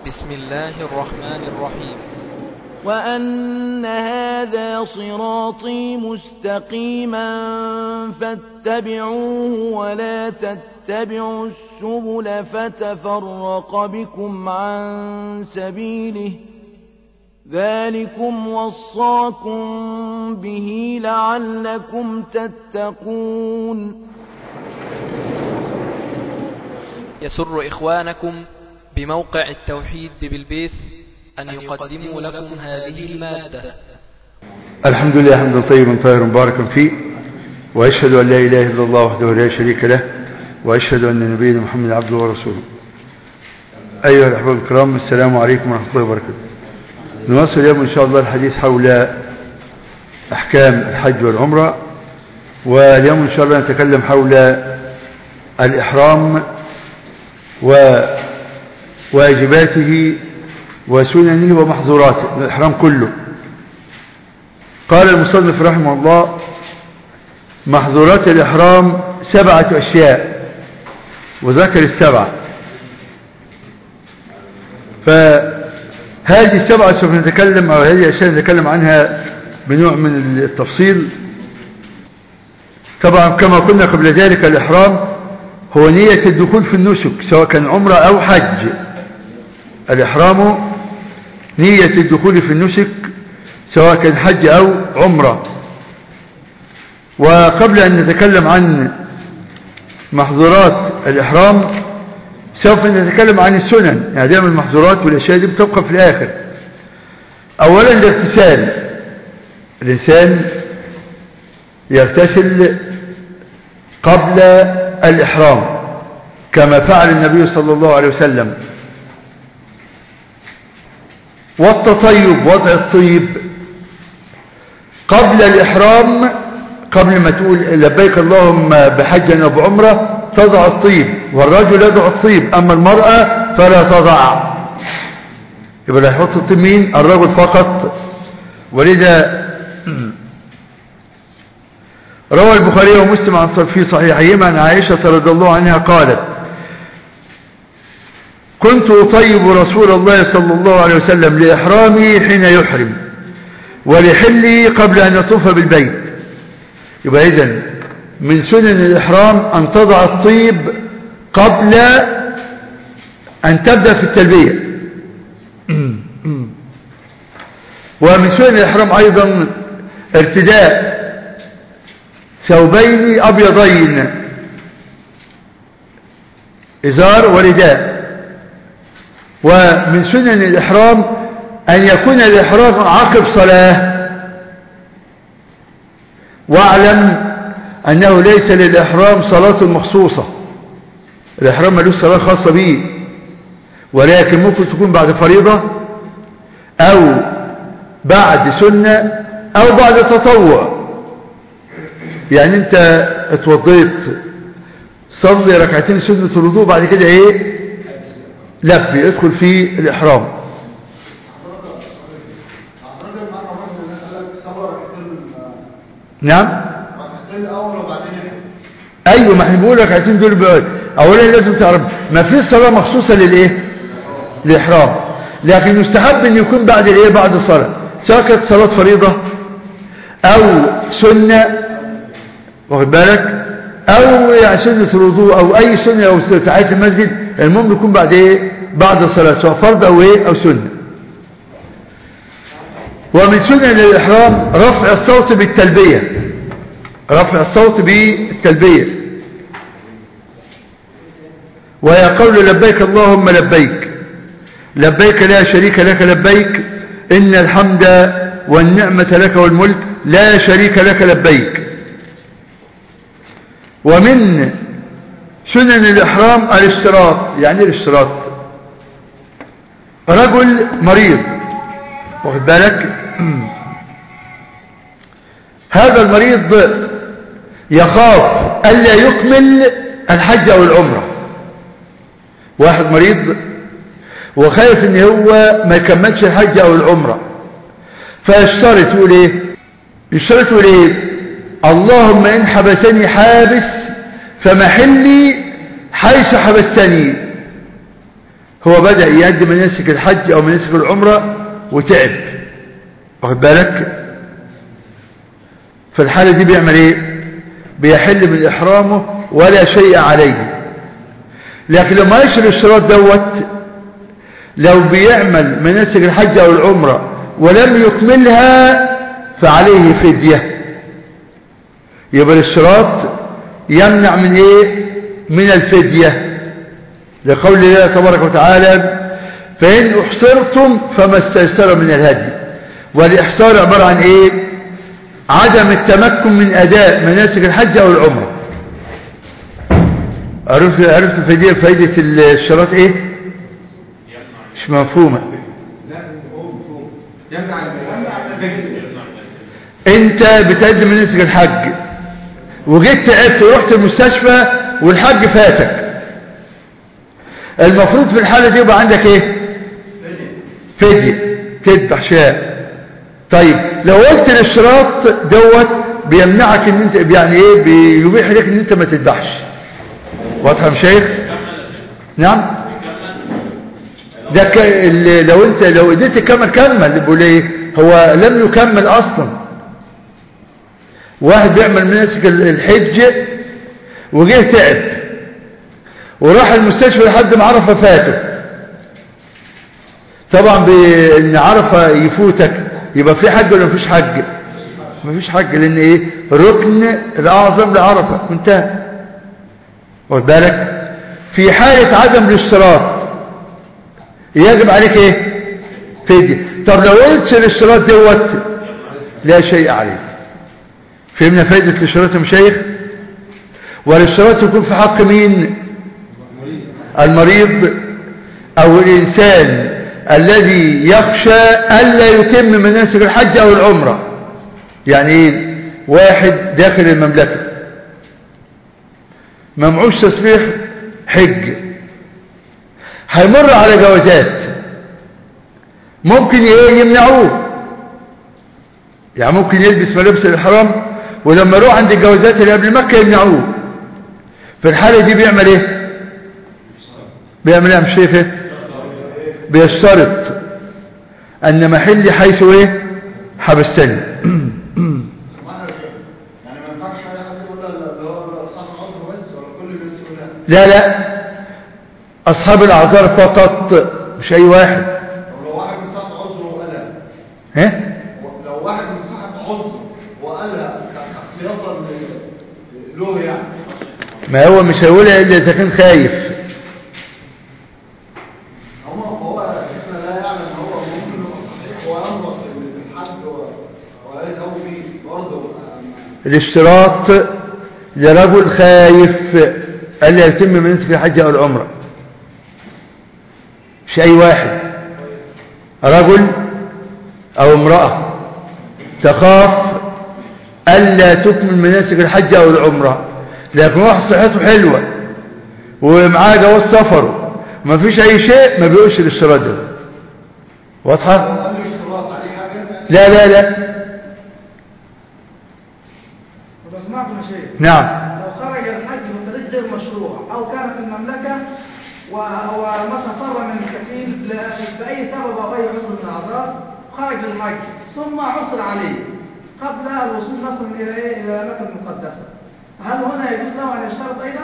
بسم الله الرحمن الرحيم وأن هذا صراطي مستقيما فاتبعوه ولا تتبعوا السبل فتفرق بكم عن سبيله ذلكم وصاكم به لعلكم تتقون يسر إخوانكم بموقع التوحيد بالبيس أن يقدموا لكم هذه المادة الحمد لله حمدا طيبا طاهرا مباركا فيه وأشهد أن لا إله إلا الله وحده لا شريك له وأشهد أن نبينا محمد عبده ورسوله أيها الأحباب الكرام السلام عليكم ورحمة الله وبركاته نواصل اليوم إن شاء الله الحديث حول أحكام الحج والعمرة واليوم إن شاء الله نتكلم حول الإحرام وواجباته وسننه ومحظوراته الإحرام كله قال المصنف رحمه الله محظورات الإحرام سبعة أشياء وذكر السبعة فهذه السبعة سوف نتكلم أو هذه الأشياء نتكلم عنها بنوع من التفصيل طبعا كما قلنا قبل ذلك الإحرام هو نية الدخول في النسك سواء كان عمرة أو حج الإحرام نية الدخول في النسك سواء كان حج أو عمرة وقبل أن نتكلم عن محظورات الإحرام سوف نتكلم عن السنن يعني دائما المحظورات والأشياء دي بتبقى في الآخر أولا الاغتسال الإنسان يغتسل قبل الإحرام كما فعل النبي صلى الله عليه وسلم والتطيب وضع الطيب قبل الإحرام قبل ما تقول لبيك اللهم بحجا وبعمرة تضع الطيب والرجل يضع الطيب أما المرأة فلا تضع يبقى يحط الطيب مين الرجل فقط ولذا روى البخاري ومسلم عن في صحيحهما عن عائشة رضي الله عنها قالت كنت أطيب رسول الله صلى الله عليه وسلم لإحرامي حين يحرم ولحلي قبل أن يطوف بالبيت يبقى إذن من سنن الإحرام أن تضع الطيب قبل أن تبدأ في التلبية ومن سنن الإحرام أيضا ارتداء ثوبين أبيضين إزار ورداء ومن سنن الإحرام أن يكون الإحرام عقب صلاة واعلم أنه ليس للإحرام صلاة مخصوصة الإحرام ملوش صلاة خاصة به ولكن ممكن تكون بعد فريضة أو بعد سنة أو بعد تطوع يعني أنت اتوضيت صلي ركعتين سنة الوضوء بعد كده ايه لبي ادخل في الإحرام نعم ايوه ما احنا بنقول ركعتين دول بقى. اولا لازم تعرف ما فيش صلاه مخصوصه للايه للاحرام لكن يستحب ان يكون بعد الايه بعد الصلاه سواء كانت صلاه فريضه او سنه واخد بالك او يعني سنه الوضوء او اي سنه او تحيه المسجد المهم يكون بعد ايه بعد الصلاه سواء فرض او ايه او سنه ومن سنن الإحرام رفع الصوت بالتلبية رفع الصوت بالتلبية وهي قول لبيك اللهم لبيك لبيك لا شريك لك لبيك إن الحمد والنعمة لك والملك لا شريك لك لبيك ومن سنن الإحرام الاشتراط يعني الاشتراط رجل مريض واخد بالك هذا المريض يخاف ألا يكمل الحج أو العمرة واحد مريض وخايف ان هو ما يكملش الحج أو العمرة فيشترط يقول ايه يشترط يقول ايه اللهم إن حبسني حابس فمحلي حيث حبستني هو بدأ يؤدي مناسك الحج أو مناسك العمرة وتعب واخد بالك في الحالة دي بيعمل ايه بيحل من إحرامه ولا شيء عليه لكن لما يشر الاشتراط دوت لو بيعمل مناسك الحج أو العمرة ولم يكملها فعليه فدية يبقى الاشتراط يمنع من ايه من الفدية لقول الله تبارك وتعالى فإن أحصرتم فما استيسر من الهدي والإحصار عبارة عن ايه عدم التمكن من أداء مناسك الحج أو العمرة عرفت عرفت الفدية فايدة الشراط ايه مش مفهومة انت بتقدم مناسك الحج وجيت تعبت ورحت المستشفى والحج فاتك المفروض في الحالة دي يبقى عندك ايه فدية تذبح شاء طيب لو قلت الاشتراط دوت بيمنعك ان انت يعني ايه بيبيح لك ان انت ما تذبحش واضحه يا شيخ نعم ده ك... اللي لو انت لو قدرت تكمل كمل بيقول ايه هو لم يكمل اصلا واحد بيعمل مناسك الحج وجه تعب وراح المستشفى لحد ما عرفه فاته طبعا بان عرفه يفوتك يبقى في حج ولا مفيش حج مفيش حج لان ايه ركن الاعظم لعرفه وانتهى واخد بالك في حاله عدم الاشتراط يجب عليك ايه فدية طب لو قلت الاشتراط دوت لا شيء عليك فهمنا فائدة الاشتراط يا مشايخ والاشتراط يكون في حق مين المريض او الانسان الذي يخشى ألا يتم مناسك الحج أو العمرة يعني ايه واحد داخل المملكة ما معوش تصريح حج هيمر على جوازات ممكن ايه يمنعوه يعني ممكن يلبس ملابس الإحرام ولما يروح عند الجوازات اللي قبل مكة يمنعوه في الحالة دي بيعمل ايه بيعمل ايه يا مش شايف بيشترط ان محلي حيث ايه حبستني لا لا اصحاب الاعذار فقط مش اي واحد لو واحد من صاحب عذره وقالها ها لو واحد من صاحب عذره وقالها احتياطا له يعني ما هو مش هيقولها الا اذا كان خايف هو هو احنا لا يعلم هو ممكن يبقى صحيح ويمرض في الحج وقال هو فيه برضه الاشتراط لرجل خايف الا يتم منسك الحج او العمره مش اي واحد رجل او امراه تخاف الا تكمل مناسك الحج او العمره لكن واحد صحته حلوه ومعاه جواز سفر ما فيش اي شيء ما بيقولش الاشتراط ده واضحه قال له اشتراط عليه حاجه لا لا لا طب اسمعوا يا شيخ نعم لو خرج الحج من طريق غير مشروع او كان في المملكه و- ومثلا فر من الكفيل ل- باي سبب او اي عذر من الاعذار خرج للحج ثم عثر عليه قبل الوصول مثلا الى ايه الى الاماكن المقدسه هل هنا يجوز له ان يشترط ايضا؟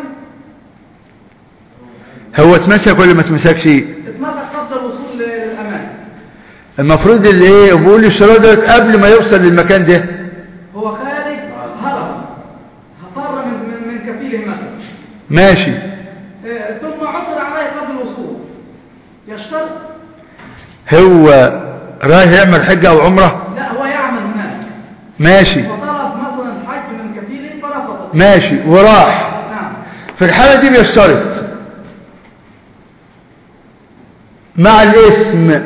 هو اتمسك ولا ما اتمسكش اتمسك قبل الوصول للاماكن المفروض اللي ايه بيقول الشراط ده قبل ما يوصل للمكان ده هو خارج هرب فر من من, من كفيله مثلا ماشي إيه، ثم عثر عليه قبل الوصول يشترط هو رايح يعمل حجة او عمرة لا هو يعمل هناك ماشي وطلب مثلا الحج من كفيله فرفض ماشي وراح نعم في الحالة دي بيشترط مع الاسم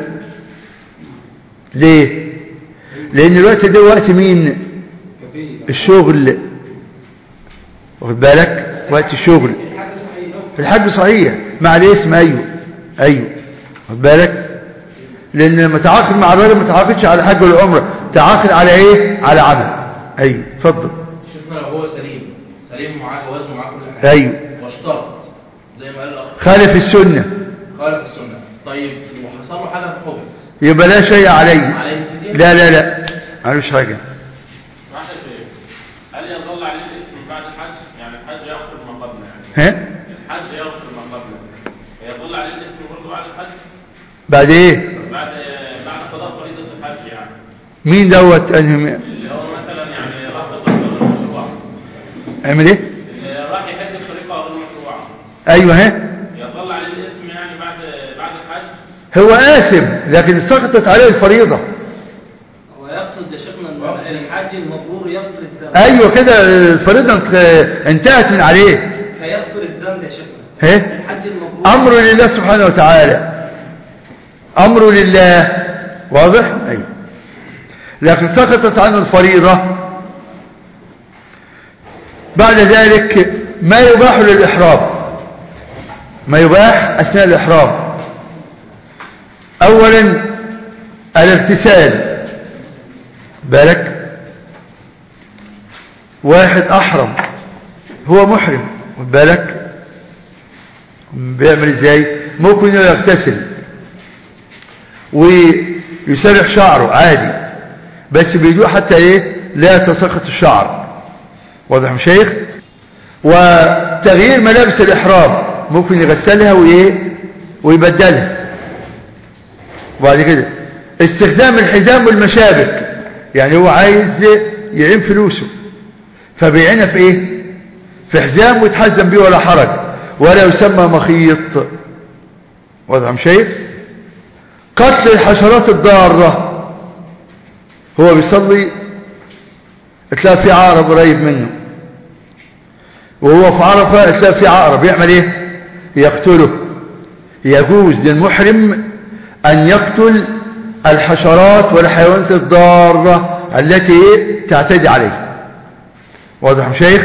ليه لان الوقت ده وقت مين الشغل واخد بالك وقت الشغل الحج صحيح مع الاسم ايوه ايوه واخد بالك لان لما تعاقد مع الراجل ما تعاقدش على الحج والعمره تعاقد على ايه على عمل ايوه اتفضل شوفنا لو هو سليم سليم معاه جواز ومعاه كل حاجه ايوه واشترط زي ما قال الاخ خالف السنه خالف السنه طيب وحصل له حاجه في حبس يبقى لا شيء عليه عليه فدية؟ لا لا لا معلوش حاجة واحد هل يظل عليه الاسم بعد الحج يعني الحج يغفر ما قبله يعني ها الحج يغفر ما قبله يظل عليه الاسم برضه بعد الحج بعد ايه بعد بعد قضاء فريضة الحج يعني مين دوت انهي اللي هو مثلا يعني راح بطريقة غير مشروعة عمل ايه اللي راح يحج بطريقة غير مشروعة ايوه ها يظل عليه الاسم يعني بعد بعد الحج هو آثم لكن سقطت عليه الفريضة ويقصد يا شيخنا ان الحاج المبرور يغفر الذنب ايوه كده الفريضة انت- انتهت من عليه فيغفر الذنب يا شيخنا ها الحج المبرور امر لله سبحانه وتعالى امر لله واضح ايوه لكن سقطت عنه الفريضة بعد ذلك ما يباح للإحرام ما يباح أثناء الإحرام أولا الاغتسال بالك واحد أحرم هو محرم خد بالك بيعمل ازاي ممكن يغتسل ويسرح شعره عادي بس بيدوق حتى ايه لا يتساقط الشعر واضح يا شيخ وتغيير ملابس الإحرام ممكن يغسلها وإيه ويبدلها وبعد كده استخدام الحزام والمشابك يعني هو عايز يعين فلوسه فبيعينها في ايه في حزام ويتحزم بيه ولا حرج ولا يسمى مخيط واضح يا شيخ قتل الحشرات الضارة هو بيصلي تلاقي في عقرب قريب منه وهو في عرفة تلاقي في عقرب يعمل ايه يقتله يجوز للمحرم ان يقتل الحشرات والحيوانات الضارة التي تعتدي عليه واضح يا شيخ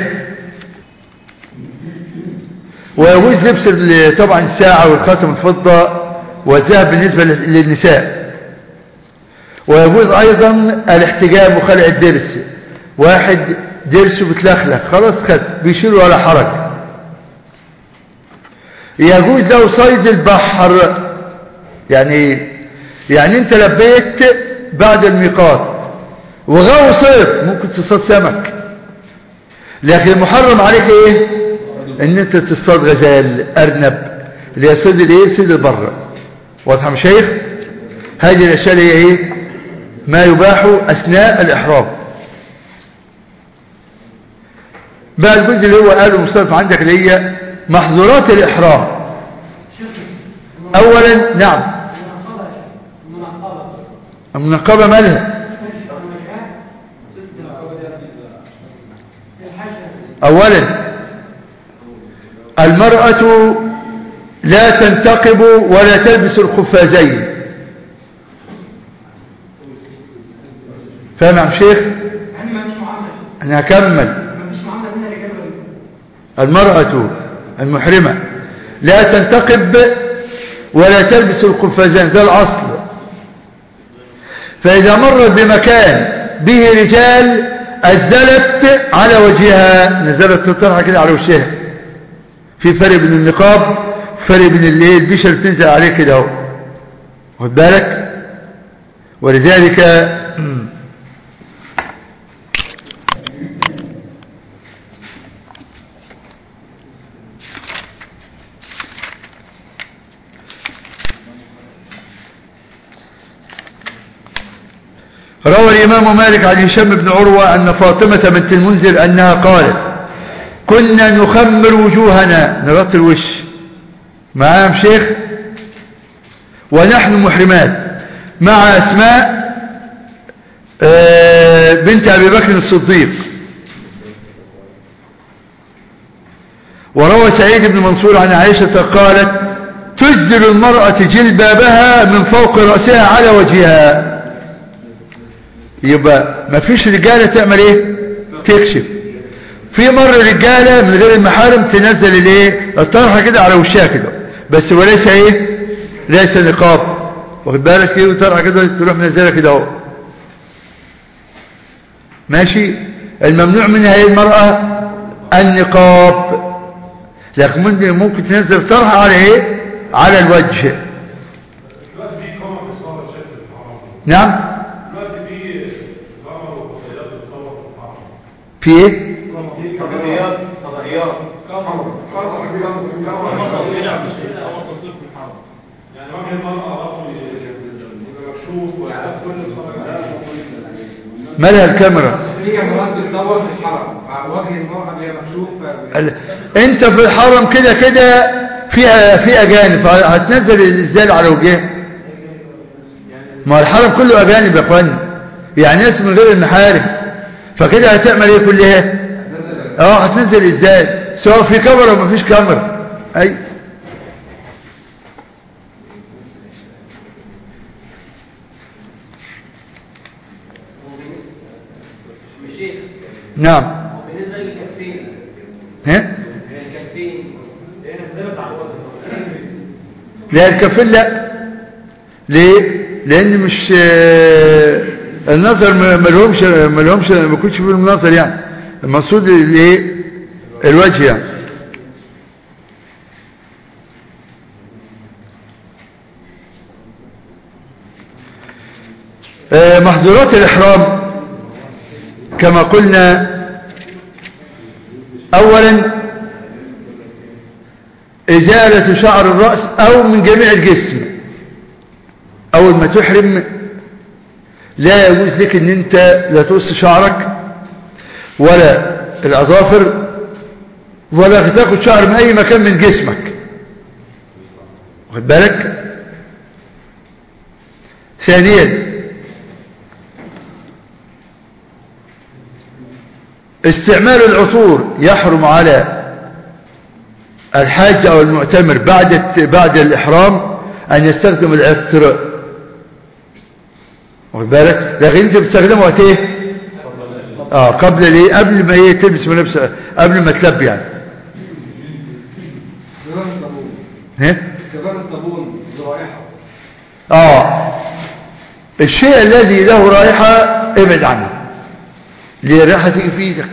ويجوز لبس ال- طبعا الساعة والخاتم الفضة والذهب بالنسبة لل- للنساء ويجوز ايضا الاحتجام وخلع الدرس واحد درسه بتلخلخ خلاص خد بيشيله ولا حرج يجوز له صيد البحر يعني يعني انت لبيت بعد الميقات وغاوي صيد ممكن تصطاد سمك لكن المحرم عليك ايه ان انت تصطاد غزال ارنب اللي هي صيد الايه صيد البر واضح يا شيخ هذه الاشياء اللي هي ايه ما يباح اثناء الاحرام بقى الجزء اللي هو قاله مصطفى عندك اللي هي محظورات الإحرام أولا نعم المنقبة مالها أولا المرأة لا تنتقب ولا تلبس القفازين فاهم يا عم شيخ يعني ما فيش معامله أنا أكمل ما فيش معامله بين الرجال والنساء المرأة المحرمة لا تنتقب ولا تلبس القفازان ده الأصل فإذا مرت بمكان به رجال أزلت على وجهها نزلت الطرحة كده على وجهها في فرق بين النقاب فرق بين اللي البشر بتنزل عليه كده اهو خد بالك ولذلك روى الإمام مالك عن هشام بن عروة أن فاطمة بنت المنذر أنها قالت كنا نخمر وجوهنا نغطي الوش معاهم شيخ ونحن محرمات مع أسماء آه، بنت أبي بكر الصديق وروى سعيد بن منصور عن عائشة قالت تسدل المرأة جلبابها من فوق رأسها على وجهها يبقى ما فيش رجالة تعمل ايه تكشف في مرة رجالة من غير المحارم تنزل الايه الطرحة كده على وشها كده بس وليس ايه ليس نقاب واخد بالك ايه الطرحة كده تروح منزلها كده اهو ماشي الممنوع منها ايه المرأة النقاب لكن ممكن ممكن تنزل طرحة على ايه على الوجه نعم دلوقتي في قمر وفضائيات بتصور في الحرم في ايه في فضائيات فضائيات قمر قمر في قمر في قمر قمر تصوير قمر تصوير في الحرم يعني وجه المرأة برضه يبقى مكشوف والعالم كله يتفرج عليها مالها الكاميرا هي مواد بتصور في الحرم وجه المرأة اللي هي مكشوف ال- انت في الحرم كده كده فيها في اجانب هتنزل الازاي على وجهها ما الحرم كله اجانب يا اخوان يعني ناس من غير المحارم فكده هتعمل ايه كلها اه هتنزل ازاي سواء في كاميرا وما فيش كاميرا اي مشيخ نعم بالنسبة للكفين ها الكفين هنا نزلت على الوجه لا الكفيل لا ليه لان مش آه، النظر ما ما لهمش ما لهمش ما يكونش فيهم نظر يعني المقصود الايه الوجه يعني آه، محظورات الإحرام كما قلنا أولا إزالة شعر الرأس أو من جميع الجسم أول ما تحرم لا يجوز لك أن أنت لا تقص شعرك ولا الأظافر ولا تاخد شعر من أي مكان من جسمك واخد بالك ثانيا استعمال العطور يحرم على الحاج أو المعتمر بعد بعد الإحرام أن يستخدم العطر واخد بالك لكن أنت بتستخدمه وقت إيه آه قبل ليه قبل ما إيه تلبس ملابس قبل ما تلبي يعني كمان الصابون ها كمان الصابون رائحة آه الشيء الذي له رائحة ابعد عنه ليه الريحة تيجي في ايدك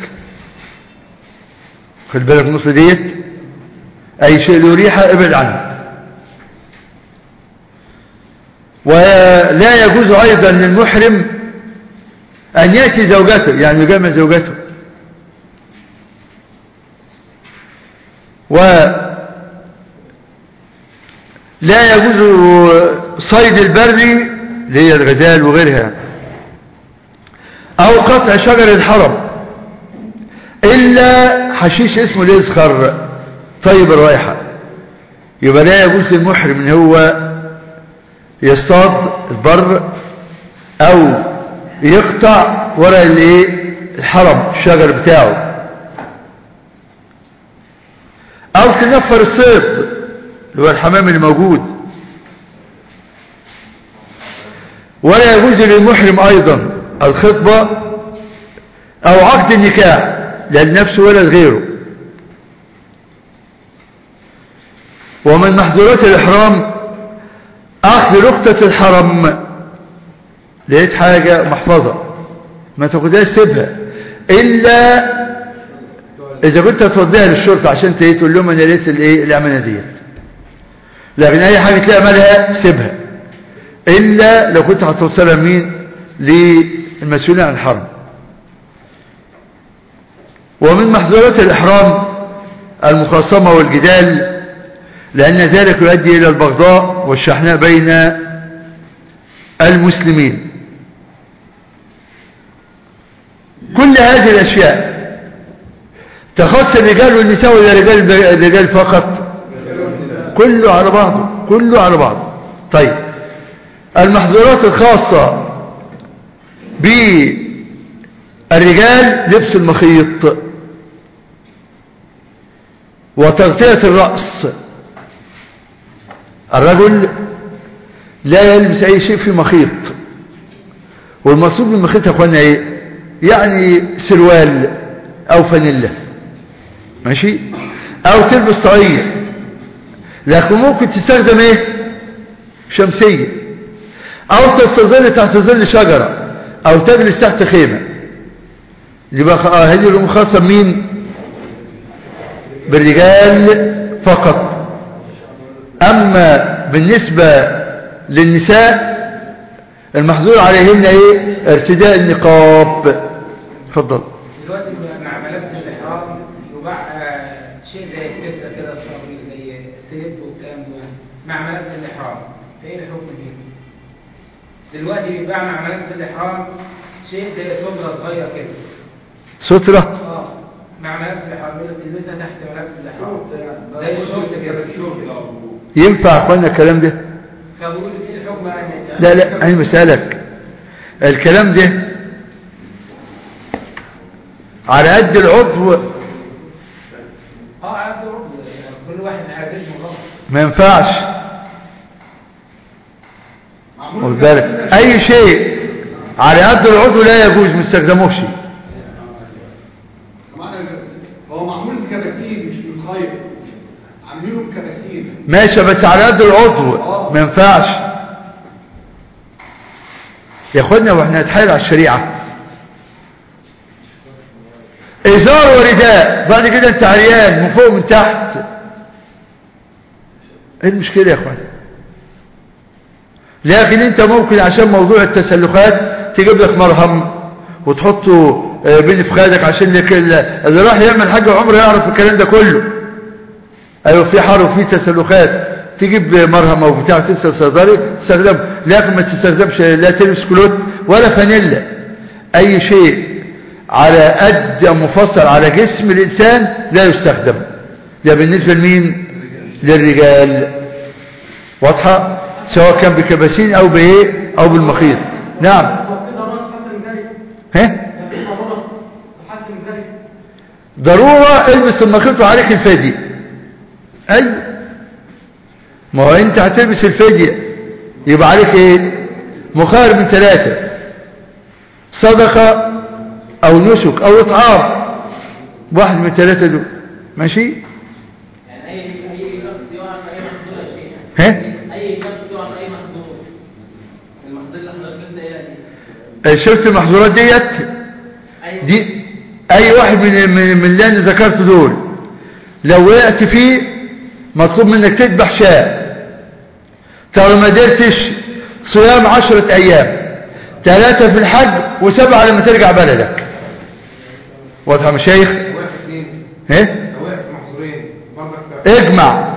خد بالك نص ديت اي شيء له ريحة ابعد عنه ولا يجوز ايضا للمحرم ان يأتي زوجته يعني يجامع زوجته و لا يجوز صيد البر اللي هي الغزال وغيرها او قطع شجر الحرم الا حشيش اسمه الازخر طيب الرائحة يبقى لا يجوز للمحرم ان هو يصطاد البر او يقطع ورق الايه الحرم الشجر بتاعه او تنفر الصيد اللي هو الحمام اللي موجود ولا يجوز للمحرم ايضا الخطبة او عقد النكاح لا لنفسه ولا لغيره ومن محظورات الاحرام اخذ لقطة الحرم لقيت حاجة محفظة ما تاخدهاش سيبها الا اذا كنت هتوديها للشرطة عشان تيجي تقول لهم انا لقيت الايه الامانة ديت لكن اي حاجة تلاقي مالها سيبها الا لو كنت هتوصلها مين للمسؤولين عن الحرم ومن محظورات الاحرام المخاصمة والجدال لان ذلك يؤدي الى البغضاء والشحناء بين المسلمين كل هذه الاشياء تخص الرجال والنساء ولا رجال الرجال فقط كله على بعضه كله على بعضه طيب المحظورات الخاصة بالرجال لبس المخيط وتغطية الرأس الرجل لا يلبس أي شيء في مخيط والمقصود بالمخيط يا اخوانا ايه يعني سروال او فانيلا ماشي او تلبس طاقية لكن ممكن تستخدم ايه شمسية او تستظل تحت ظل شجرة او تجلس تحت خيمة يبقى خ- آه هذه الامور خاصة بمين بالرجال فقط اما بالنسبة للنساء المحظور عليهن ايه ارتداء النقاب اتفضل دلوقتي مع ملابس الإحرام يباع آه، شيء زي الستة كده صغير زي السيف والكلام ده مع ملابس الإحرام فإيه الحكم فيه؟ دلوقتي بيباع مع ملابس الإحرام شيء زي صبرة صغير كده سترة اه مع ملابس الإحرام يقول لك تلبسها تحت ملابس الإحرام زي الشورت كده الشورت ينفع يا اخوانا الكلام ده فبقول ايه الحكم بقى إن- لا لا انا بسألك الكلام ده على قد العضو اه على قد رب كل واحد على جسمه غلط ما ينفعش خد بالك اي شيء على قد العضو لا يجوز ما استخدموش هو معمول بكباسين مش بالخير عاملينه بكباسين ماشي بس على قد العضو ما ينفعش يا اخوانا واحنا نتحايل على الشريعه ازار ورداء بعد كده انت عريان من فوق من تحت ايه المشكله يا اخوانا لكن انت ممكن عشان موضوع التسلخات تجيب لك مرهم وتحطه آه، بين فخادك عشان لك ال- اللي راح يعمل حاجه عمره يعرف الكلام ده كله ايوه في حر وفي تسلخات تجيب مرهم او بتاع تنسى صيدلي تستخدم لكن ما تستخدمش لا تلبس كلوت ولا فانيلا اي شيء على قد مفصل على جسم الانسان لا يستخدم ده بالنسبه لمين للرجال واضحه سواء كان بكباسين او بايه او بالمخيط نعم ها ضروره البس المخيط وعليك الفدي ايوه ما هو انت هتلبس الفدية يبقى عليك ايه مخارج من ثلاثة صدقة او نسك او اطعام واحد من الثلاثة دول ماشي يعني اي اي شخص يقع في اي محظور يا شيخ ها اي شخص يقع في اي محظور المحظور اللي احنا قلنا ايه دي شفت المحظورات ديت دي اي واحد من من من اللي انا ذكرته دول لو وقعت فيه مطلوب منك تذبح شاة طب ما قدرتش صيام عشرة ايام ثلاثة في الحج وسبعة لما ترجع بلدك واضح يا مشايخ واقف اثنين ايه واقف محظورين برضك اجمع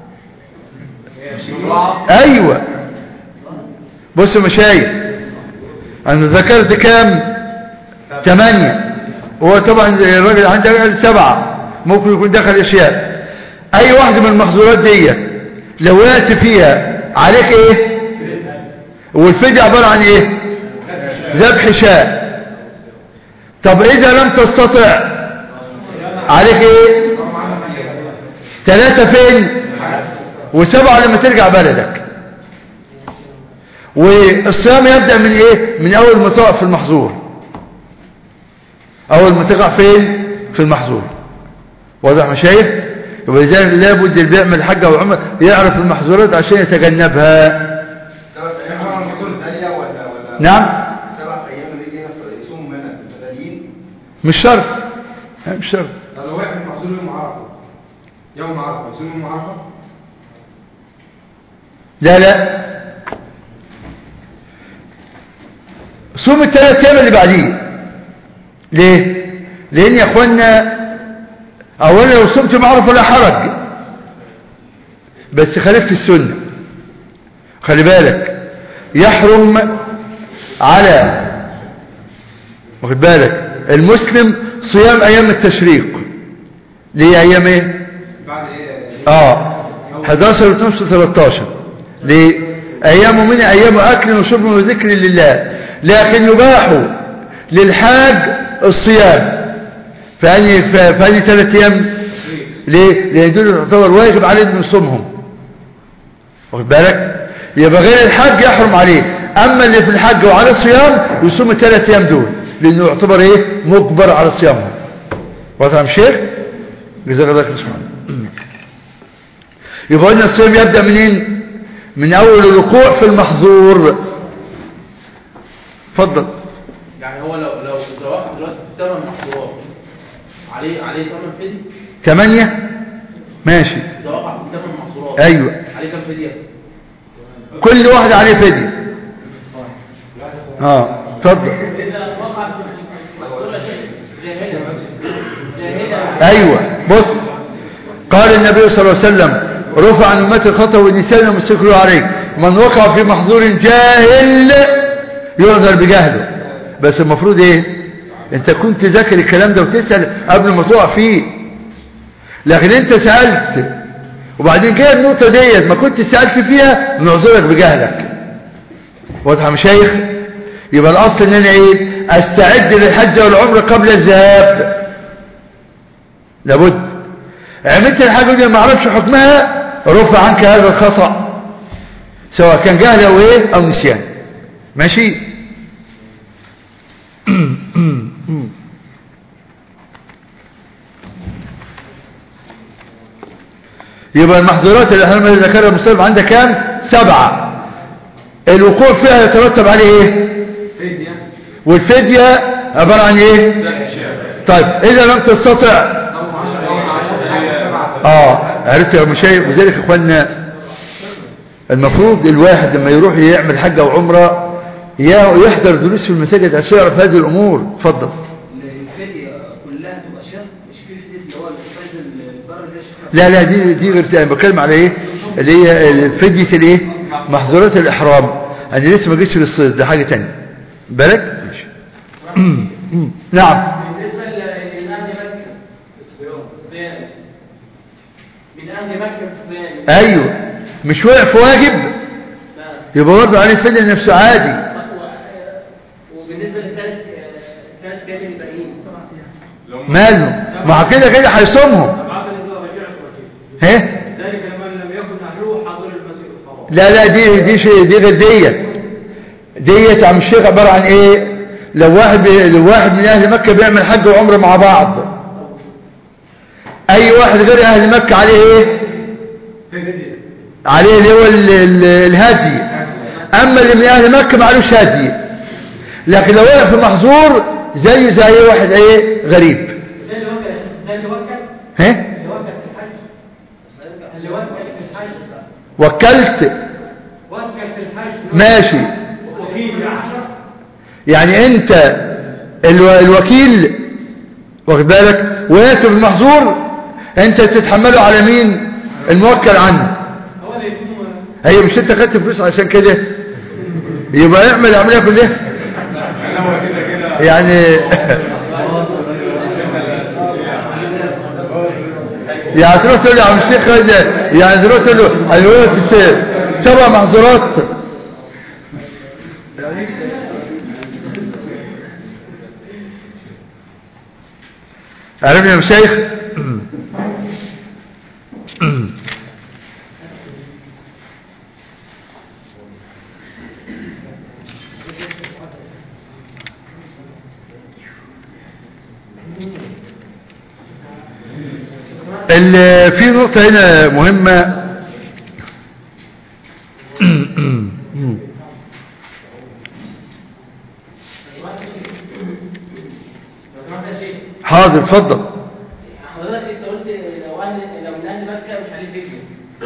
ايوه بص يا مشايخ انا ذكرت كام ثمانية هو طبعا الراجل عنده قال سبعة ممكن يكون دخل اشياء اي واحدة من المحظورات دي لو وقعت فيها عليك ايه والفدية عبارة عن ايه ذبح شاء طب اذا لم تستطع عليك ايه ثلاثة فين وسبعة لما ترجع بلدك والصيام يبدأ من ايه من اول ما تقع في المحظور اول ما تقع فين في المحظور واضح مشايخ يبقى لذلك لابد اللي بيعمل حج او عمره يعرف المحظورات عشان يتجنبها سبع ايام هو المحظور الثانية ولا ولا نعم سبع ايام اللي يجي يصوم منها متتاليين مش شرط ها، مش شرط طب لو واقف محظور يوم عرفة يوم عرفة يصوم يوم عرفة لا لا صوم الثلاث ايام اللي بعديه ليه لان يا اخوانا اولا لو صمت معرف ولا حرج بس خالفت السنه خلي بالك يحرم على واخد بالك المسلم صيام ايام التشريق ليه ايام ايه بعد ايه اه 11 و12 13 ليه ايام من ايام اكل وشرب وذكر لله لكن يباح للحاج الصيام فاني فاني ثلاث ايام ليه لان دول يعتبر واجب عليه انه يصومهم واخد بالك يبقى غير الحج يحرم عليه اما اللي في الحج وعلى الصيام يصوم الثلاث ايام دول لانه يعتبر ايه مجبر على صيامهم واضح يا شيخ جزاك الله خير سبحانه يبقى قلنا الصيام يبدأ منين من أول الوقوع في المحظور اتفضل يعني هو لو لو لو واحد دلوقتي ثمان محظورات عليه عليه ثمان فدي ثمانية ماشي إذا وقع في ثمان محظورات أيوة عليه كام فدية؟ كل واحد عليه فدية اه اتفضل إذا وقع محظورة جاهلة جاهلة ايوه بص قال النبي صلى الله عليه وسلم رفع عن امتي الخطا والنسيان ومستكروا عليه من وقع في محظور جاهل يعذر بجهله بس المفروض ايه انت كنت ذاكر الكلام ده وتسال قبل ما تقع فيه لكن انت سالت وبعدين جايه النقطه ديت ما كنت سالت فيها نعذرك بجهلك واضح يا مشايخ يبقى الاصل ان انا ايه استعد للحج والعمره قبل الذهاب لابد عملت الحاجه دي ما اعرفش حكمها رفع عنك هذا الخطا سواء كان جهل او ايه او نسيان ماشي يبقى المحظورات اللي احنا ذكرها المصنف عندك كام سبعة الوقوع فيها يترتب عليه ايه والفدية عبارة عن ايه طيب اذا لم تستطع اه عرفت يا مشايخ وذلك يا اخوانا المفروض الواحد لما يروح يعمل حاجة وعمرة يا- يحضر دروس في المساجد عشان يعرف هذه الامور اتفضل الفدية كلها تبقى شرط مش في فدية اللي هو الفايز البر ده شرط لا لا دي دي غير انا بتكلم على ايه اللي هي فدية الايه محظورات الاحرام انا لسه ما جيتش للصيد ده حاجة تانية بالك ماشي نعم بالنسبة ل- من أهل مكة الصيام من أهل مكة الصيام ايوه مش واقف واجب يبقى برضه عليه الفدية نفسه عادي وبالنسبة للثلاث ثلاث كامل الباقيين ماله ما هو كده كده هيصومهم ها ذلك لمن لم يكن أهله حاضر المسجد الحرام لا لا دي دي شيء دي غير ديت ديت عم الشيخ عبارة عن ايه لو واحد بي لو واحد من اهل مكة بيعمل حج وعمره مع بعض اي واحد غير اهل مكة عليه ايه عليه اللي هو ال- ال- الهدي اما اللي من اهل مكة معلوش هدي لكن لو وقف في محظور زيه زي اي واحد ايه غريب زي اللي وكل زي اللي وكل ها اللي وكل في الحج اللي وكل في الحج وكلت وكل في الحج ماشي وكيل يعني انت الو... الوكيل واخد بالك وياتي بالمحظور انت تتحمله على مين الموكل عنه هو اللي يكون هي مش انت خدت فلوس عشان كده يبقى اعمل العمليه كلها يعني يعني تروح تقول له يا عم الشيخ خد يعني تروح تقول له الوقت سبع محظورات عرفنا يا مشايخ ال- في نقطة هنا مهمة حاضر اتفضل حضرتك انت قلت لو اهل لو من اهل مكه مش عليه فيديو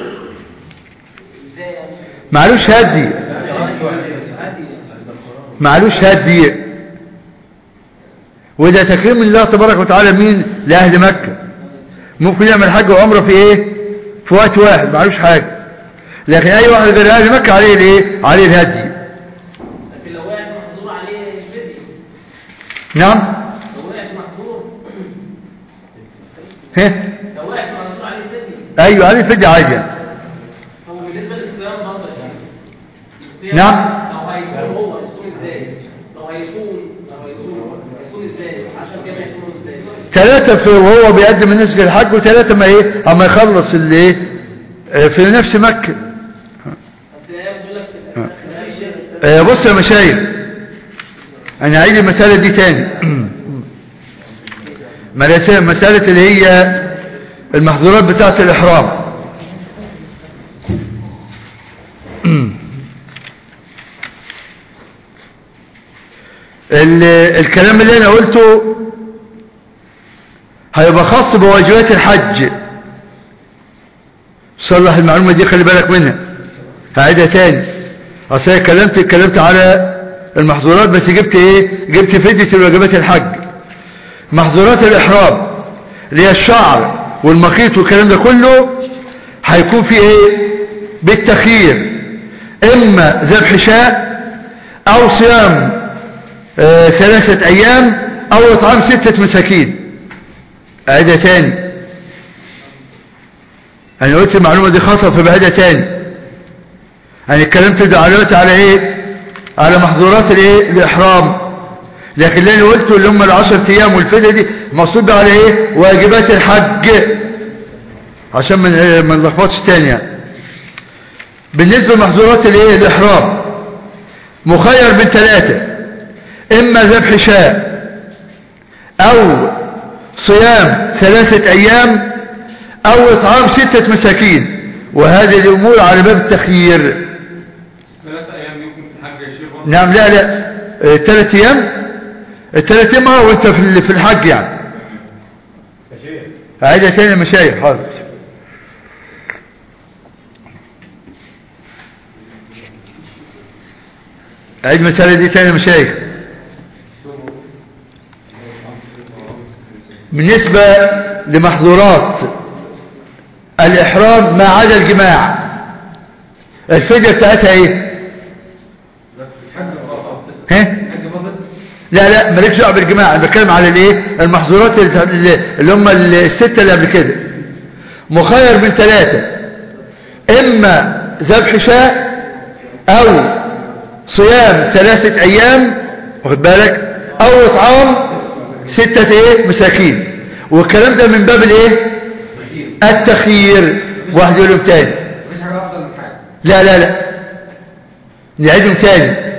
ازاي يعني؟ معلوش هدي عادي معلوش هدي وده تكريم الله تبارك وتعالى مين لأهل مكة ممكن يعمل حج وعمره في ايه في وقت واحد معلوش حاجة لكن اي واحد غير أهل مكة عليه الايه عليه الهدي لكن لو وقعت محظور عليه فيديو نعم لو وقعت محظور ها لو وقعت محظور عليه فيديو ايوه عليه الفدية عادي هو بالنسبه للصيام برضه يا شيخ. الصيام نعم. لو هيصوم هو يصوم ازاي؟ لو هيصوم لو هيصوم هيصوم ازاي؟ عشان كده يصوم ازاي؟ ثلاثة في وهو بيقدم النسك الحج وثلاثة ما ايه اما يخلص اللي ايه آه، في نفس مكة بس هي بتقول لك آه. مفيش شيء. آه، بص يا مشايخ انا عايز المسألة دي تاني مراسة- مسألة اللي هي المحظورات بتاعة الإحرام ال- الكلام اللي أنا قلته هيبقى خاص بواجبات الحج صلح المعلومة دي خلي بالك منها هعيدها تاني اصل أنا اتكلمت اتكلمت على المحظورات بس جبت ايه جبت فدية الواجبات الحج محظورات الاحرام اللي هي الشعر والمخيط والكلام ده كله هيكون في ايه بالتخيير اما ذبح شاء او صيام آه ثلاثة ايام او اطعام ستة مساكين اعيدها تاني انا قلت المعلومة دي خطأ فبعيدها تاني انا اتكلمت دلوقتي على ايه على محظورات الايه الاحرام لكن اللي انا قلته اللي هم العشر ايام والفدية دي مقصود على ايه واجبات الحج عشان ما ما نلخبطش تاني يعني بالنسبة لمحظورات الايه الاحرام مخير من ثلاثة اما ذبح شاء او صيام ثلاثة ايام او اطعام ستة مساكين وهذه الامور على باب التخيير ثلاثة أيام يمكن في الحج يا شيخ نعم لا لا الثلاث ايام الثلاث ايام اه وانت في في الحج يعني يا شيخ عايزة تاني مشايخ حاضر عيد مسألة دي تاني مشايخ بالنسبة لمحظورات الإحرام ما عدا الجماع الفدية بتاعتها ايه ها لا لا مالكش دعوه بالجماع انا بتكلم على الايه المحظورات اللي اللي هم السته اللي قبل كده مخير من ثلاثه اما ذبح شاء او صيام ثلاثه ايام واخد بالك او اطعام سته ايه مساكين والكلام ده من باب الايه التخيير واحد يقول لهم تاني مفيش حاجة أفضل من حاجة لا لا لا نعيدهم تاني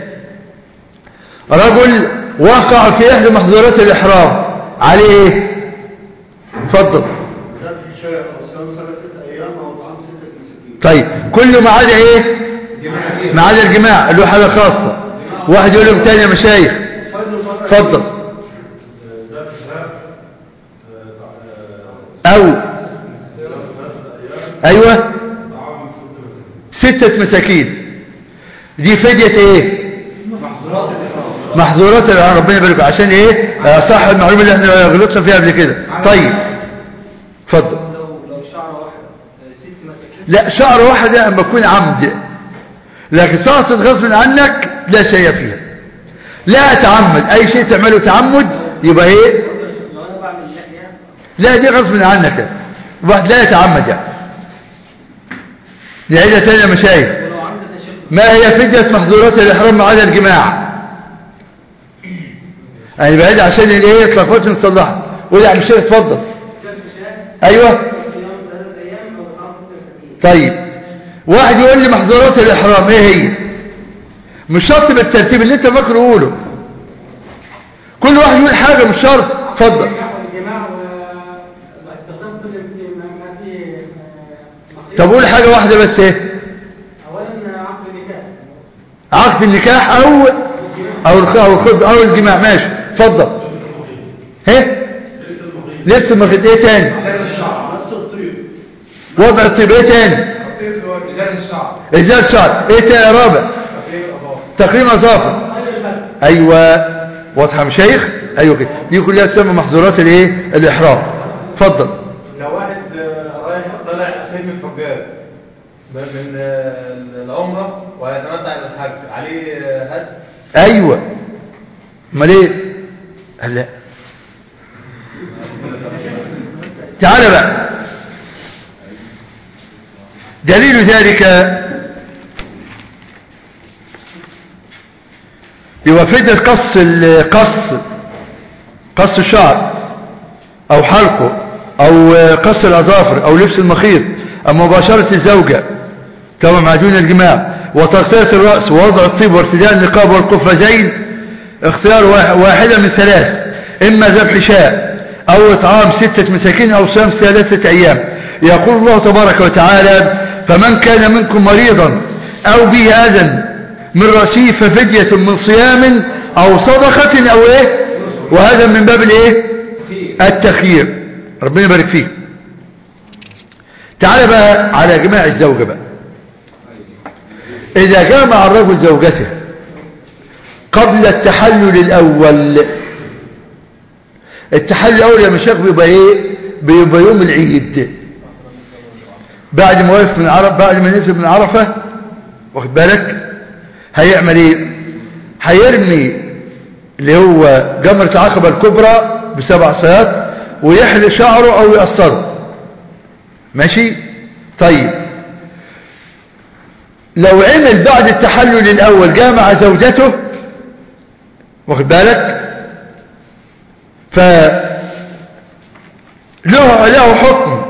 رجل وقع في احدى محظورات الاحرام عليه ايه اتفضل ذبح شاء أو صيام ثلاثة أيام أو طعام ستة مساكين طيب كله ما عدا ايه ما عدا الجماع اللي هو حاجه خاصه واحد يقول لهم تاني يا مشايخ اتفضل ذبح شاء او ايوه طعام ست مساكين ستة مساكين دي فدية ايه محظورات الإحرام. ربنا يبارك فيك. عشان ايه آه، صح المعلومة اللي احنا غلطنا فيها قبل كده طيب اتفضل لو لو شعره واحد آه، ست مساكين لا شعر واحد لما يكون عمد لكن سقطت غصب عنك لا شيء فيها لا تعمد اي شيء تعمله تعمد يبقى ايه لو انا بعمل لحيه لا دي غصب عنك واحد لا يتعمد يعني نعيدها تاني يا مشايخ ولو عملت تشكل ما هي فدية محظورات الإحرام ما عدا الجماع يعني بعيد عشان الايه اتلخبطت نصلحها قول يا عم الشيخ اتفضل ذبح شاء ايوه صيام ثلاثة ايام او طعام ستة مساكين طيب واحد يقول لي محظورات الإحرام ايه هي مش شرط بالترتيب اللي انت فاكره قوله كل واحد يقول حاجة مش شرط اتفضل الجماع واستخدام كل ما فيه آه، طب قول حاجة واحدة بس ايه اولا عقد النكاح عقد النكاح او او الخ- او الخطب او الجماع ماشي اتفضل ايه لبس المخيط ايه تاني بس الطيب وضع الطيب ايه تاني إزالة الشعر ازالة شعر ايه تاني يا رابع تقريم اظافر ايوه واضحه يا مشايخ ايوه كده دي كلها تسمى محظورات الايه الاحرام اتفضل لو واحد آه، رايح طالع خدمة حجاج من آه، العمرة ويتمتع إلى الحج عليه آه، هد ايوه امال ايه قال لا تعال بقى دليل ذلك بوفدة قص القص قص الشعر او حلقه او قص الاظافر او لبس المخيط او مباشرة الزوجة طبعا مع دون الجماع وتغطية الرأس ووضع الطيب وارتداء النقاب والقفازين اختيار واحد- واحدة من ثلاث اما ذبح شاء او اطعام ستة مساكين او صيام ثلاثة ايام يقول الله تبارك وتعالى فمن كان منكم مريضا او به اذى من رأسه ففدية من صيام او صدقة او ايه وهذا من باب الايه التخيير ربنا يبارك فيه تعال بقى على جماع الزوجة بقى إذا جامع الرجل زوجته قبل التحلل الأول التحلل الأول يا مشايخ بيبقى إيه بيبقى يوم العيد بعد ما وقف من عرفة بعد ما نزل من عرفة واخد بالك هيعمل ايه هيرمي اللي هو جمرة العقبة الكبرى بسبع سيات ويحلي شعره او يقصره ماشي طيب لو عمل بعد التحلل الاول جامع زوجته واخد بالك ف له له حكم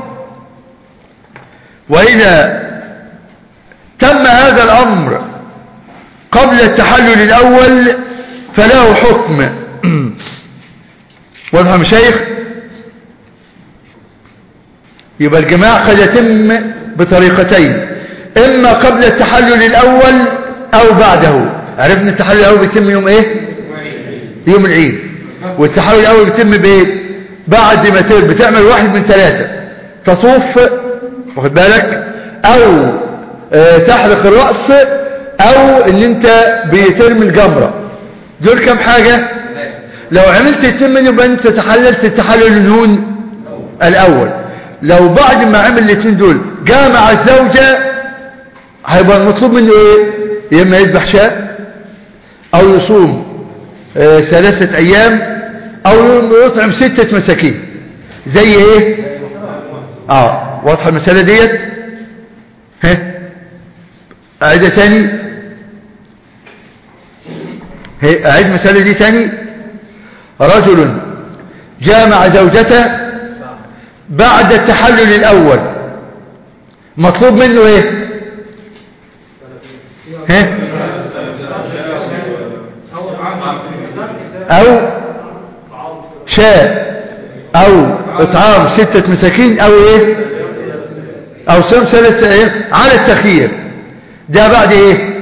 وإذا تم هذا الأمر قبل التحلل الأول فله حكم واضح يا مشايخ يبقى الجماع قد يتم بطريقتين إما قبل التحلل الأول أو بعده عرفنا التحلل الأول بيتم يوم إيه يوم العيد والتحلل الأول بيتم بإيه بعد ما ت- بتعمل واحد من ثلاثة تطوف واخد بالك او آه، تحلق الرأس او ان انت بترمي الجمرة دول كم حاجة لو عملت التمن يبقى انت تحللت التحلل النون الاول لو بعد ما عمل الاثنين دول جامع الزوجة هيبقى المطلوب منه ايه يا اما يذبح شاء او يصوم آه، ثلاثة ايام او يطعم ستة مساكين زي ايه اه واضحة المسألة ديت ها اعيدها تاني هي اعيد المسألة دي تاني رجل جامع زوجته بعد التحلل الاول مطلوب منه ايه ها او شاء او اطعام ستة مساكين او ايه او صوم ثلاثة ايام على التخيير ده بعد ايه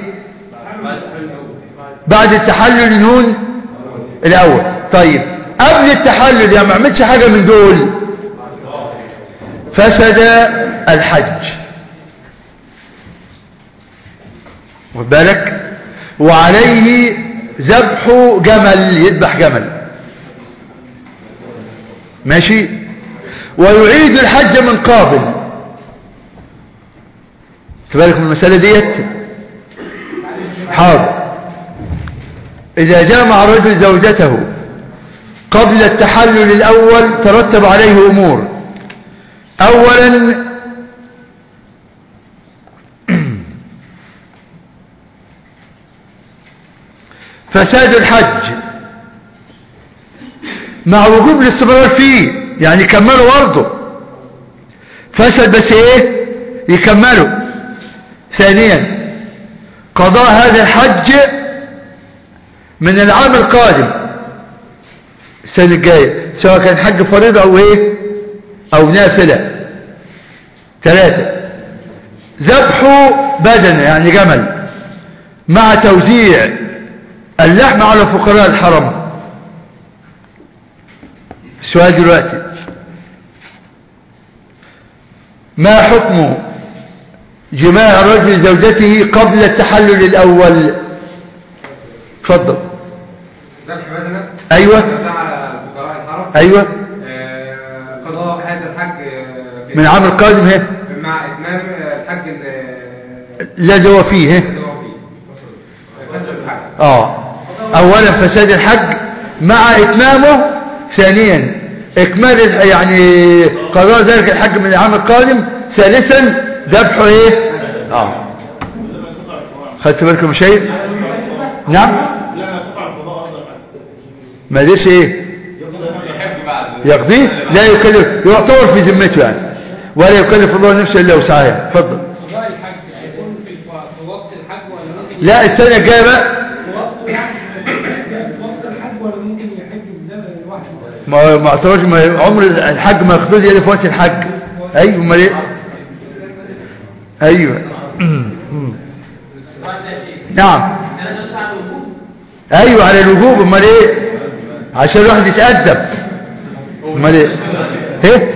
بعد التحلل نون الاول طيب قبل التحلل يعني ما عملش حاجة من دول فسد الحج واخد بالك وعليه ذبح جمل يذبح جمل ماشي ويعيد الحج من قابل تبارك من المسألة ديت حاضر إذا جامع الرجل زوجته قبل التحلل الأول ترتب عليه أمور أولا فساد الحج مع وجوب الاستمرار فيه يعني يكملوا برضه فسد بس ايه يكملوا ثانيا قضاء هذا الحج من العام القادم السنة الجاية سواء كان حج فريضة او ايه او نافلة ثلاثة ذبح بدن يعني جمل مع توزيع اللحم على فقراء الحرم السؤال دلوقتي ما حكم جماع رجل زوجته قبل التحلل الأول تفضل ذبح بدنة أيوة. مع فقراء الحرم أيوة آه، قضاء هذا الحج آه، في- من العام القادم هي مع إتمام آه، الحج ال- الذي هو فيه هي اللي هو فيه فسد الحج آه أولا فساد الحج مع إتمامه ثانيا إكمال الح- يعني قضاء ذلك الحج من العام القادم ثالثا ذبحه إيه آه خدت بالكم شيء نعم ما ليش إيه يقضيه لا يكلف يعتبر في ذمته يعني ولا يكلف الله نفسه إلا وسعها اتفضل قضاء الحج هيكون في الف- في وقت الحج ولا ممكن لا السنة الجاية بقى وقت يعني في وقت الحج ولا ممكن يحج بزمن لوحده ما ما اعتبرش ما عمر الحج ما ياخدوش الا في وقت الحج ايوه امال ايه ايوه نعم ايوه على الوجوب امال ايه عشان الواحد يتأدب امال ايه ايه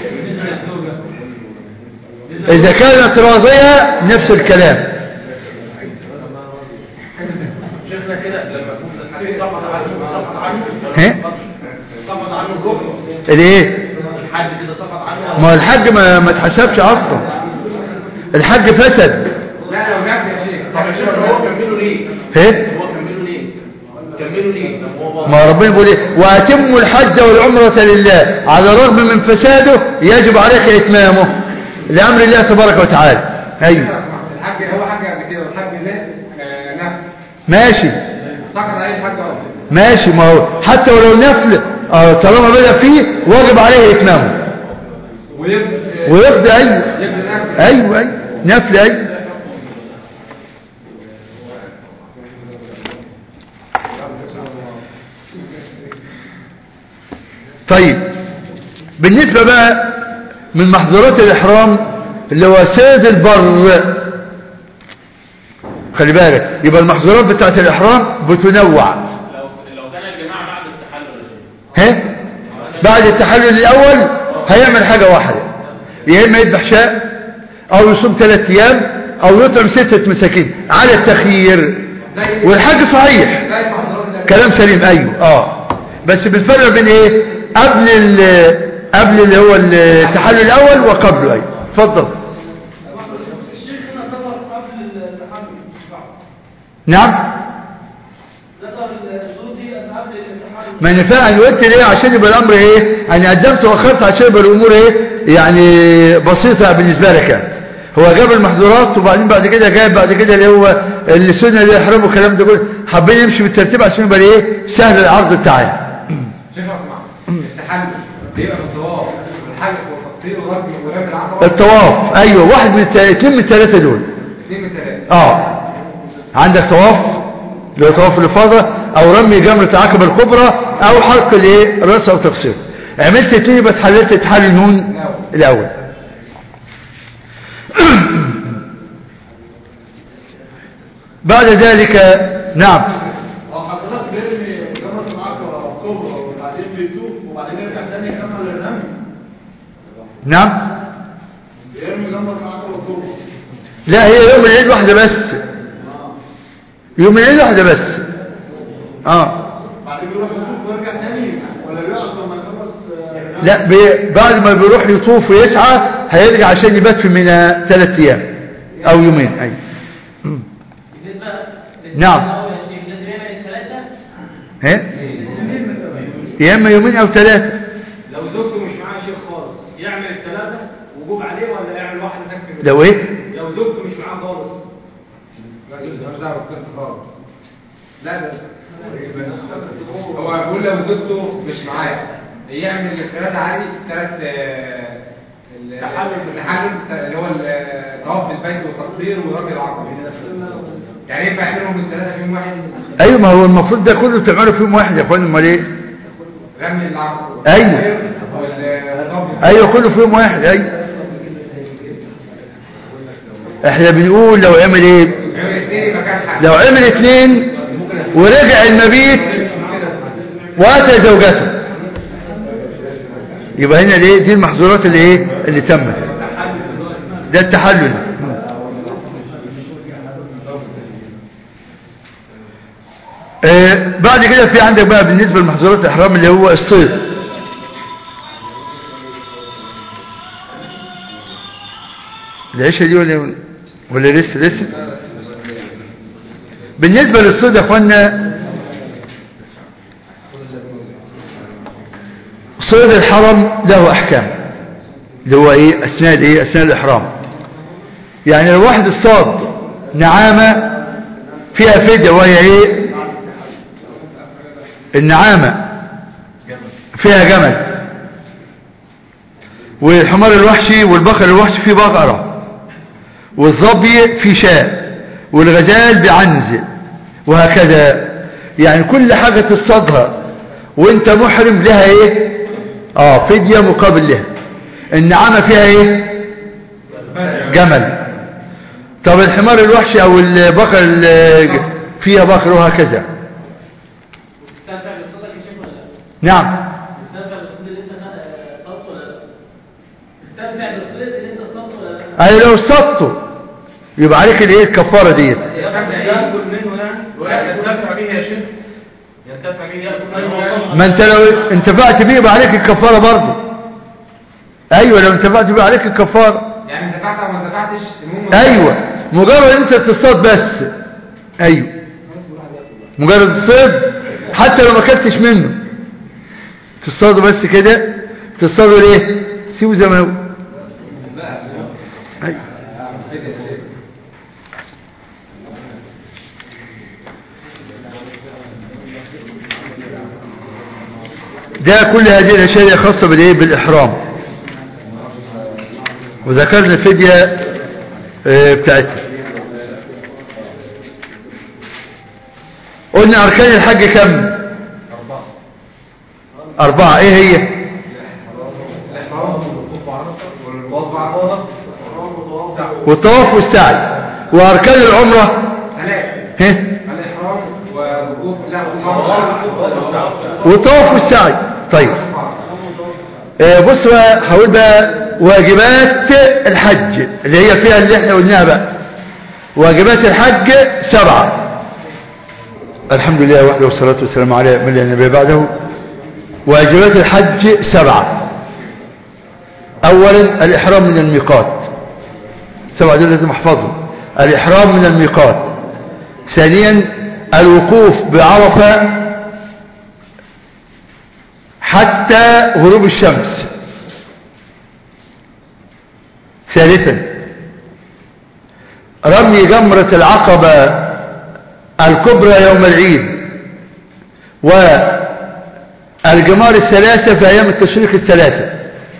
اذا كانت راضية نفس الكلام شيخنا كده لما يكون الحديث سقط عنه سقط عنه ها سقط عنه الركن الايه الحج كده سقط عنه ما هو الحج ما ما اتحسبش اصلا الحج فسد لا لو نفي يا شيخ طب يا شيخ هو كمله ليه؟ ايه هو كمله ليه؟ كمله ليه؟ طب هو بقى- ما ربنا بيقول ايه واتموا الحج والعمرة لله على الرغم من فساده يجب عليك اتمامه لامر الله تبارك وتعالى ايوه الحج هو حج قبل كده والحج ده آه، نفل ماشي سقط عليه الحج اصلا ماشي ما هو حتى ولو نفل اه طالما بدأ فيه واجب عليه اتمامه ويبدا ويبدأ ايوه يبدا نفل ايوه ايوه نفل ايوه طيب بالنسبة بقى من محظورات الإحرام اللي هو سيد البر خلي بالك يبقى المحظورات بتاعت الإحرام بتنوع لو لو كان الجماعه بعد التحلل يا شيخ ها بعد التحلل الأول هيعمل حاجة واحدة يا إما يذبح شاء أو يصوم ثلاثة أيام أو يطعم ستة مساكين على التخيير والحج صحيح زي محاضرات النبي كلام سليم أيوه آه بس بنفرق بين إيه قبل ال قبل اللي هو التحلل الأول وقبله أيوه اتفضل الشيخ هنا ذكر قبل التحمل بعد نعم ذكر الشروط دي أن قبل التحمل ما ينفع انا قلت ليه عشان يبقى الامر ايه انا قدمت واخرت عشان يبقى الامور ايه يعني بسيطه بالنسبه لك يعني. هو جاب المحظورات وبعدين بعد كده جاب بعد كده اللي هو السنه اللي يحرمه الكلام ده كله حابين يمشي بالترتيب عشان يبقى ايه سهل العرض بتاعي شوف يا اسمع التحلل بيبقى بالطواف والحلق والتقصير والرجل ورمي العقبه الطواف ايوه واحد من الت- اتنين من الثلاثه دول اثنين من ثلاثه اه عندك طواف اللي هو طواف الافاضه او رمي جمره العقبه الكبرى او حلق الايه راس او تقصير عملت اتنين يبقى اتحللت اتحلل نون الاول بعد ذلك نعم هو حضرتك بيرمي جمرة العقبة الكبرى وبعدين بيتوب وبعدين يرجع تاني يكمل الرمي نعم بيرمي جمرة العقبة الكبرى لا هي يوم العيد واحدة بس يوم العيد واحدة بس اه بعدين بيروح يتوب ويرجع تاني ولا بيقعد لما يخلص آه، لا بي بعد ما بيروح يطوف ويسعى هيرجع عشان يبات في منى ثلاث ايام او يومين اي بالنسبة نعم. للأول يا شيخ لازم يعمل الثلاثة ها يا اما يومين او ثلاثة لو زوجته مش معاه شيخ خالص يعمل الثلاثه وجوب عليه ولا يعمل واحده تكفي لو ايه لو زوجته مش معاه خالص لا دي مش دعوه بكده خالص لا ده هو بيقول لو زوجته مش معاه يعمل الثلاثه عادي ثلاث تحلل التحلل اللي هو الطواف بالبيت والتقصير ورمي العقبه يعني ينفع يعملهم الثلاثه في يوم واحد ايوه ما هو المفروض ده كله تعمله في يوم واحد يا اخوان امال ايه رمي العقبه أيوة. والطواف ايوه كله في يوم واحد ايوه احنا بنقول لو عمل ايه يعمل اثنين مكان حد لو عمل اثنين ورجع المبيت واتى زوجته يبقى هنا ليه دي المحظورات اللي ايه اللي تمت ده التحلل آه بعد كده في عندك بقى بالنسبة لمحظورات الإحرام اللي هو الصيد العيشة دي ولا ولا لسه لسه بالنسبة للصيد يا اخوانا صيد الحرم له احكام اللي هو ايه اثناء ايه اثناء الاحرام يعني لو واحد اصطاد نعامة فيها فدية وهي ايه النعامة فيها جمل والحمار الوحشي والبقر الوحشي فيه بقرة والظبي فيه شاء والغزال بعنز وهكذا يعني كل حاجة تصطادها وانت محرم لها ايه اه فدية مقابل لها النعامة فيها ايه جمل طب الحمار الوحشي او البقر ال- فيها بقر وهكذا تستمتع بالصدق يا شيخ ولا لا؟ نعم تستمتع بالصيد اللي انت صدته ولا لا؟ تستمتع بالصيد اللي انت صدته ولا لا؟ اي لو صدته يبقى عليك الايه الكفارة ديت ياكل منه يعني ولا يستمتع به يا شيخ ينتفع به يأخذ ما انت لو انتفعت بيه يبقى عليك الكفارة برضه ايوه لو انتفعت بيه عليك الكفارة يعني انتفعت او ما انتفعتش المهم ايوه مجرد انت تصطاد بس ايوه مجرد الصيد حتى لو ما كلتش منه تصطاده بس كده تصطاده ليه سيبه زي ما هو أيوة. ده كل هذه الاشياء خاصه بالايه بالاحرام وذكرنا الفديه آه، بتاعتها قلنا أركان الحج كم أربعة إيه هي والطواف والسعي وأركان العمرة ثلاثة ها الإحرام والوقوف لا والطواف والطواف والسعي طيب آه، بص بقى هقول بقى واجبات الحج اللي هي فيها اللي احنا قلناها بقى واجبات الحج سبعة الحمد لله وحده والصلاة والسلام على من لا نبي بعده واجبات الحج سبعة أولا الإحرام من الميقات سبعة دول لازم احفظهم الإحرام من الميقات ثانيا الوقوف بعرفة حتى غروب الشمس ثالثا رمي جمرة العقبة الكبرى يوم العيد والجمار الثلاثة في أيام التشريق الثلاثة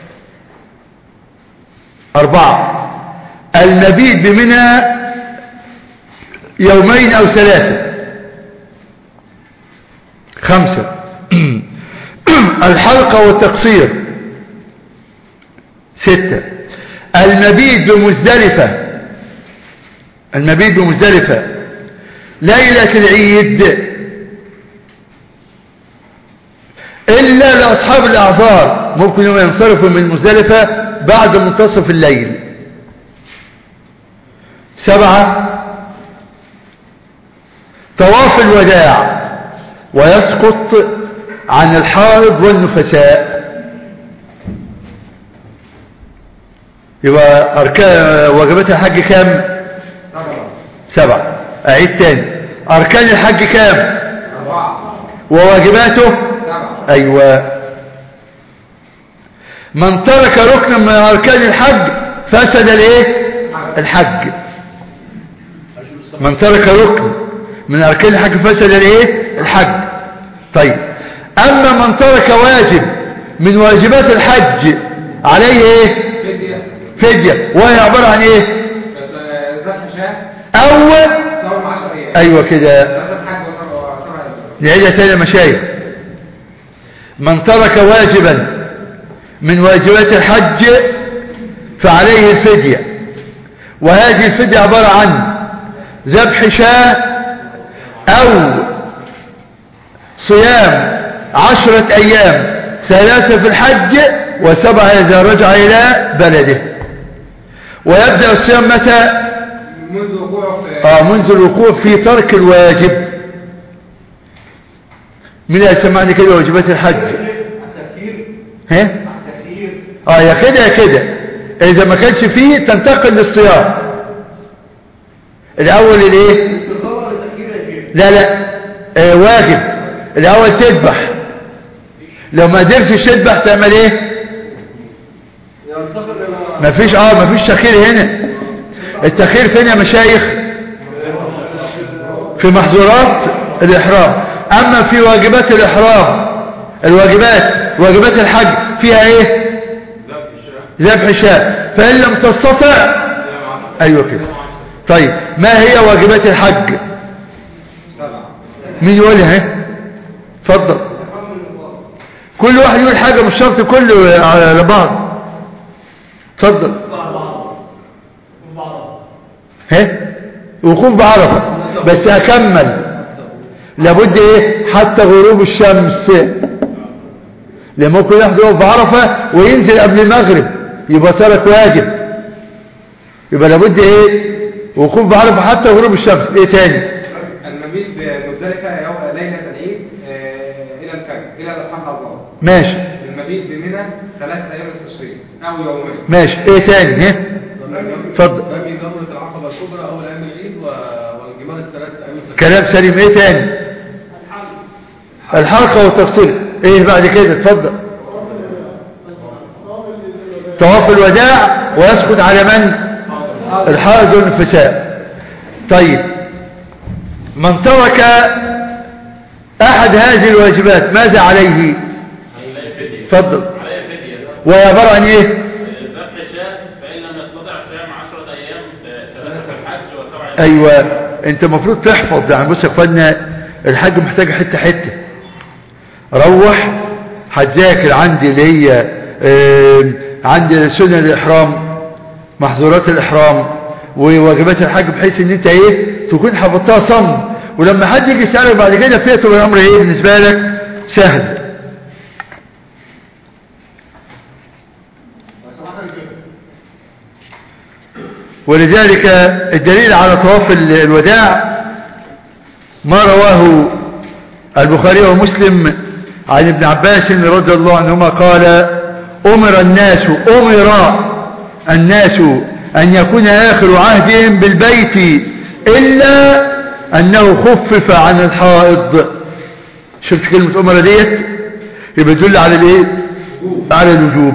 أربعة المبيت بمنى يومين أو ثلاثة خمسة الحلقة والتقصير ستة المبيت بمزدلفة المبيت بمزدلفة ليلة العيد إلا لأصحاب الأعذار ممكن يوم ينصرفوا من مزدلفة بعد منتصف الليل سبعة طواف الوداع ويسقط عن الحائض والنفساء يبقى أركان واجبات الحج كام سبعة أعيد تاني أركان الحج كام وواجباته أيوة من ترك ركنا من أركان الحج فسد الايه الحج من ترك ركن من أركان الحج فسد الايه الحج طيب أما من ترك واجب من واجبات الحج عليه ايه فدية وهي عبارة عن ايه ذبح شاة أو صوم 10 أيام أيوة كده ثلاثة حج وسبع وسبع أيام نعيدها تاني يا مشايخ من ترك واجبا من واجبات الحج فعليه الفدية وهذه الفدية عبارة عن ذبح شاة أو صيام عشرة أيام ثلاثة في الحج وسبعة إذا رجع إلى بلده ويبدأ الصيام متى منذ وقوعه في آه منذ الوقوع في ترك الواجب من يسمعني كده واجبات الحج التفكير ها التفكير اه يا كده يا كده اذا ما كانش فيه تنتقل للصيام الاول الايه استغفار التفكير يا شيخ لا لا آه واجب الاول تذبح لو ما قدرتش تذبح تعمل ايه ينتقل الى مفيش اه مفيش تخير هنا التخير فين يا مشايخ في محظورات الإحرام أما في واجبات الإحرام الواجبات واجبات الحج فيها إيه ذبح شاء فإن لم تستطع أيوة كده طيب ما هي واجبات الحج مين يقولها ها اتفضل كل واحد يقول حاجة مش شرط كله على بعض اتفضل ها وقوف بعرفة بس أكمل لابد ايه حتى غروب الشمس لما ممكن واحد يقف بعرفة وينزل قبل المغرب يبقى ترك واجب يبقى لابد ايه وقوف بعرفة حتى غروب الشمس ايه تاني المبيت بمزدلفة يوم ليلة العيد آه، الى الاصحاب الله ماشي المبيت بمنى ثلاث ايام التشريق او يومين ماشي ايه تاني ها اتفضل باقي جمرة العقبة الكبرى أول أيام العيد و- والجمال الثلاث أيام التشريق. كلام سليم ايه تاني الحلقة والتفصيل ايه بعد كده اتفضل طواف الوداع ويسقط على من الحائض والنفساء طيب من ترك احد هذه الواجبات ماذا عليه اتفضل عليه فدية وهي عبارة عن ايه ذبح شاة فإن لم يستطع صيام عشرة أيام ثلاثة في الحج وسبعة أيام ايوه انت المفروض تحفظ يعني بص يا اخوانا الحاج محتاج حته حته روح هتذاكر عندي اللي هي آم، عندي سنن الاحرام محظورات الاحرام وواجبات الحج بحيث ان انت ايه تكون حفظتها صم ولما حد يجي يسالك بعد كده فيها تبقى الامر ايه بالنسبه لك سهل ولذلك الدليل على طواف ال- الوداع ما رواه البخاري ومسلم عن ابن عباس رضي الله عنهما قال أمر الناس أمر الناس أن يكون آخر عهدهم بالبيت إلا أنه خفف عن الحائض شفت كلمة أمر ديت يبقى تدل على الايه على الوجوب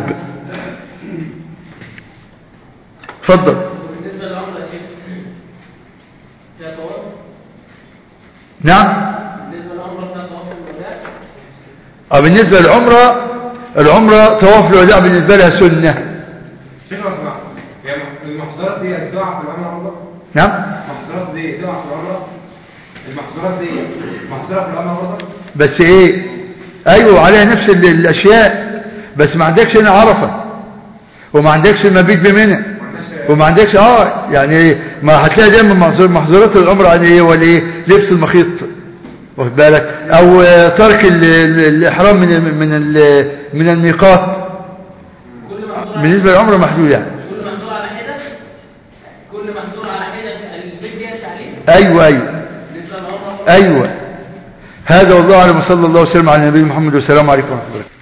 اتفضل بالنسبة للعمرة يا شيخ فيها طواف نعم بالنسبة للعمرة فيها طواف الوداع اه بالنسبة للعمرة العمرة طواف الوداع بالنسبة لها سنة شيخ لو سمحت يعني المحظورات دي هتقع في العمره برضه نعم المحظورات دي تقع في العمره المحظورات دي محظوره في العمره برضه بس ايه ايوه عليها نفس ال- الاشياء بس ما عندكش هنا عرفة وما عندكش المبيت بمنى وما عندكش اه يعني ما هتلاقي دايما محظور- محظورات العمرة عن ايه ولا ايه لبس المخيط واخد بالك او آه، ترك ال- ال- الاحرام من ال- من ال- من الميقات كل محظور على- بالنسبة للعمرة محدود يعني كل محظور على حدة كل محظور على حدة الفدية التعليم ايوه ايوه بالنسبة للعمرة ايوه هذا والله اعلم وصلى الله وسلم على نبينا محمد والسلام عليكم ورحمه الله